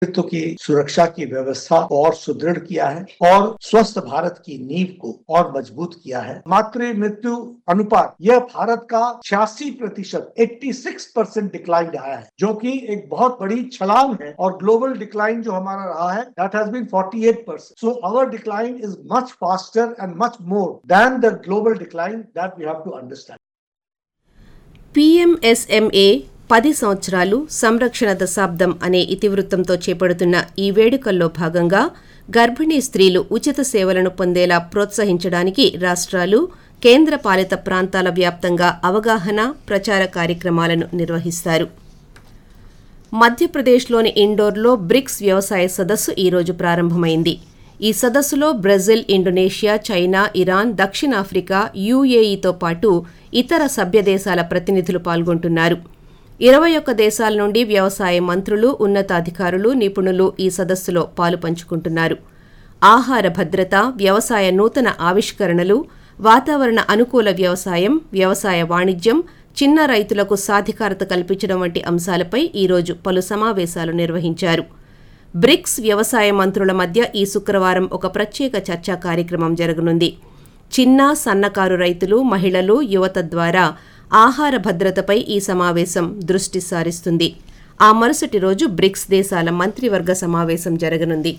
नेतृत्व की सुरक्षा की व्यवस्था को और सुदृढ़ किया है और स्वस्थ भारत की नींव को और मजबूत किया है मातृ मृत्यु अनुपात यह भारत का छियासी प्रतिशत एट्टी सिक्स परसेंट डिक्लाइन आया है जो कि एक बहुत बड़ी छलांग है और ग्लोबल डिक्लाइन जो हमारा रहा है that has been 48 percent so our decline is much faster and much more than the global decline that we have to understand PMSMA పది సంవత్సరాలు సంరక్షణ దశాబ్దం అనే ఇతివృత్తంతో చేపడుతున్న ఈ వేడుకల్లో భాగంగా గర్భిణీ స్త్రీలు ఉచిత సేవలను పొందేలా ప్రోత్సహించడానికి రాష్ట్రాలు కేంద్ర పాలిత ప్రాంతాల వ్యాప్తంగా అవగాహన ప్రచార కార్యక్రమాలను నిర్వహిస్తారు మధ్యప్రదేశ్లోని ఇండోర్లో బ్రిక్స్ వ్యవసాయ సదస్సు ఈరోజు ప్రారంభమైంది ఈ సదస్సులో బ్రెజిల్ ఇండోనేషియా చైనా ఇరాన్ దక్షిణాఫ్రికా యుఏఈతో పాటు ఇతర సభ్య దేశాల ప్రతినిధులు పాల్గొంటున్నారు ఇరవై ఒక్క దేశాల నుండి వ్యవసాయ మంత్రులు ఉన్నతాధికారులు నిపుణులు ఈ సదస్సులో పాలు పంచుకుంటున్నారు ఆహార భద్రత వ్యవసాయ నూతన ఆవిష్కరణలు వాతావరణ అనుకూల వ్యవసాయం వ్యవసాయ వాణిజ్యం చిన్న రైతులకు సాధికారత కల్పించడం వంటి అంశాలపై ఈరోజు పలు సమావేశాలు నిర్వహించారు బ్రిక్స్ వ్యవసాయ మంత్రుల మధ్య ఈ శుక్రవారం ఒక ప్రత్యేక చర్చా కార్యక్రమం జరగనుంది చిన్న సన్నకారు రైతులు మహిళలు యువత ద్వారా ఆహార భద్రతపై ఈ సమావేశం దృష్టి సారిస్తుంది ఆ మరుసటి రోజు బ్రిక్స్ దేశాల మంత్రివర్గ సమావేశం జరగనుంది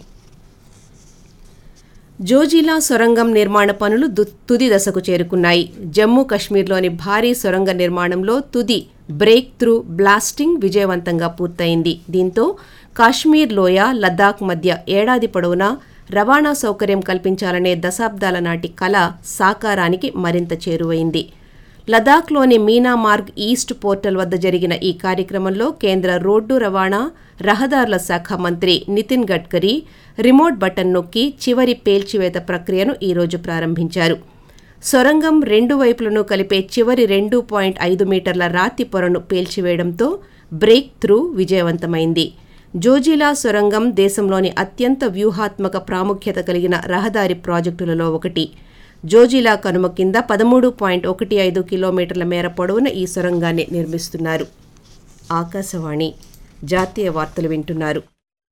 జోజిలా సొరంగం నిర్మాణ పనులు దు- తుది దశకు చేరుకున్నాయి జమ్మూ కశ్మీర్లోని భారీ సొరంగ నిర్మాణంలో తుది బ్రేక్ త్రూ బ్లాస్టింగ్ విజయవంతంగా పూర్తయింది దీంతో కాశ్మీర్ లోయ లద్దాఖ్ మధ్య ఏడాది పొడవునా రవాణా సౌకర్యం కల్పించాలనే దశాబ్దాల నాటి కల సాకారానికి మరింత చేరువైంది లదాఖ్లోని మీనామార్గ్ ఈస్ట్ పోర్టల్ వద్ద జరిగిన ఈ కార్యక్రమంలో కేంద్ర రోడ్డు రవాణా రహదారుల శాఖ మంత్రి నితిన్ గడ్కరీ రిమోట్ బటన్ నొక్కి చివరి పేల్చివేత ప్రక్రియను ఈరోజు ప్రారంభించారు సొరంగం రెండు వైపులను కలిపే చివరి రెండు పాయింట్ ఐదు మీటర్ల రాతి పొరను పేల్చివేయడంతో బ్రేక్ త్రూ విజయవంతమైంది జోజిలా సొరంగం దేశంలోని అత్యంత వ్యూహాత్మక ప్రాముఖ్యత కలిగిన రహదారి ప్రాజెక్టులలో ఒకటి జోజిలా కనుమ కింద పదమూడు పాయింట్ ఒకటి ఐదు కిలోమీటర్ల మేర పొడవున ఈ సొరంగాన్ని నిర్మిస్తున్నారు ఆకాశవాణి జాతీయ వార్తలు వింటున్నారు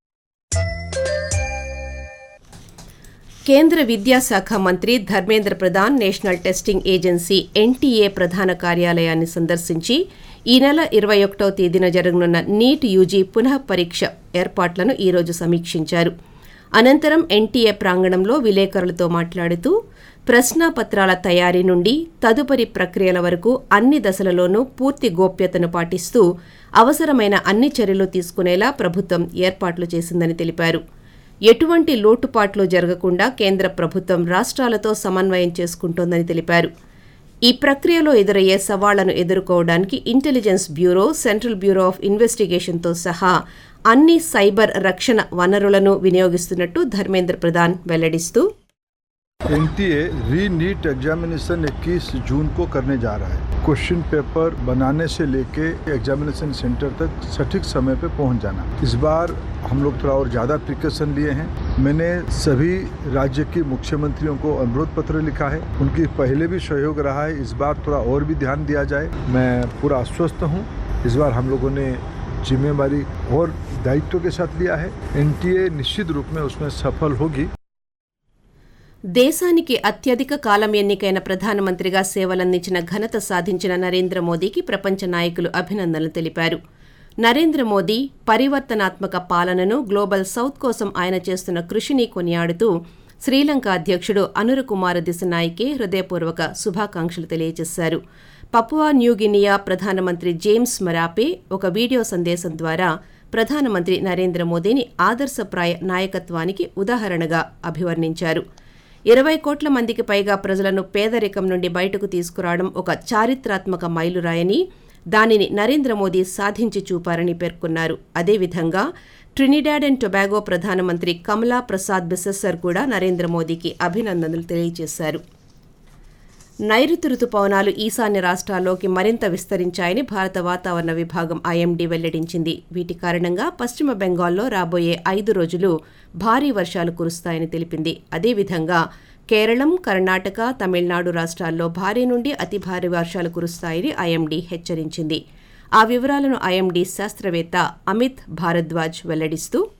కేంద్ర విద్యాశాఖ మంత్రి Dharmendra Pradhan National Testing Agency NTA ప్రధాన కార్యాలయాన్ని సందర్శించి ఈ నెల ఇరవై ఒకటో తేదీన జరగనున్న నీట్ యూజీ పునః పరీక్ష ఏర్పాట్లను ఈరోజు సమీక్షించారు అనంతరం ఎన్టీఏ ప్రాంగణంలో విలేకరులతో మాట్లాడుతూ ప్రశ్నాపత్రాల తయారీ నుండి తదుపరి ప్రక్రియల వరకు అన్ని దశలలోనూ పూర్తి గోప్యతను పాటిస్తూ అవసరమైన అన్ని చర్యలు తీసుకునేలా ప్రభుత్వం ఏర్పాట్లు చేసిందని తెలిపారు ఎటువంటి లోటుపాట్లు జరగకుండా కేంద్ర ప్రభుత్వం రాష్ట్రాలతో సమన్వయం చేసుకుంటోందని తెలిపారు ఈ ప్రక్రియలో ఎదురయ్యే సవాళ్లను ఎదుర్కోవడానికి Intelligence Bureau Central Bureau of ఇన్వెస్టిగేషన్తో సహా అన్ని సైబర్ రక్షణ వనరులను వినియోగిస్తున్నట్టు ధర్మేంద్ర ప్రధాన్ వెల్లడిస్తూ NTA re NEET examination 21 June को करने जा रहा है क्वेश्चन पेपर बनाने से लेके एग्जामिनेशन सेंटर तक सटीक समय पे पहुंच जाना इस बार हम लोग थोड़ा और ज़्यादा प्रिकॉशन लिए हैं मैंने सभी राज्य के मुख्यमंत्रियों को अनुरोध पत्र लिखा है उनकी पहले भी सहयोग रहा है इस बार थोड़ा और भी ध्यान दिया जाए मैं पूरा आश्वस्त हूँ इस बार हम लोगों ने जिम्मेवारी और दायित्व के साथ लिया है एनटीए निश्चित रूप में उसमें सफल होगी దేశానికి అత్యధిక కాలం ఎన్నికైన ప్రధానమంత్రిగా సేవలందించిన ఘనత సాధించిన నరేంద్ర మోదీకి ప్రపంచ నాయకులు అభినందనలు తెలిపారు నరేంద్ర మోదీ పరివర్తనాత్మక పాలనను గ్లోబల్ సౌత్ కోసం ఆయన చేస్తున్న కృషిని కొనియాడుతూ శ్రీలంక అధ్యక్షుడు అనురకుమార దిశనాయికే హృదయపూర్వక శుభాకాంక్షలు తెలియజేశారు పపువా న్యూగినియా ప్రధానమంత్రి జేమ్స్ మరాపే ఒక వీడియో సందేశం ద్వారా ప్రధానమంత్రి నరేంద్ర మోదీని ఆదర్శప్రాయ నాయకత్వానికి ఉదాహరణగా అభివర్ణించారు ఇరవై కోట్ల మందికి పైగా ప్రజలను పేదరికం నుండి బయటకు తీసుకురావడం ఒక చారిత్రాత్మక మైలురాయని దానిని నరేంద్ర మోదీ సాధించి చూపారని పేర్కొన్నారు అదేవిధంగా ట్రినిడాడ్ అండ్ టొబాగో ప్రధానమంత్రి కమలా ప్రసాద్ బిసెస్సర్ కూడా నరేంద్ర మోదీకి అభినందనలు తెలియజేశారు నైరుతి రుతుపవనాలు ఈశాన్య రాష్ట్రాల్లోకి మరింత విస్తరించాయని భారత వాతావరణ విభాగం ఐఎండీ వెల్లడించింది వీటి కారణంగా పశ్చిమ బెంగాల్లో రాబోయే ఐదు రోజులు భారీ వర్షాలు కురుస్తాయని తెలిపింది అదేవిధంగా కేరళం కర్ణాటక తమిళనాడు రాష్ట్రాల్లో భారీ నుండి అతి భారీ వర్షాలు కురుస్తాయని ఐఎండీ హెచ్చరించింది ఆ వివరాలను ఐఎండీ శాస్త్రవేత్త అమిత్ భారద్వాజ్ వెల్లడిస్తూ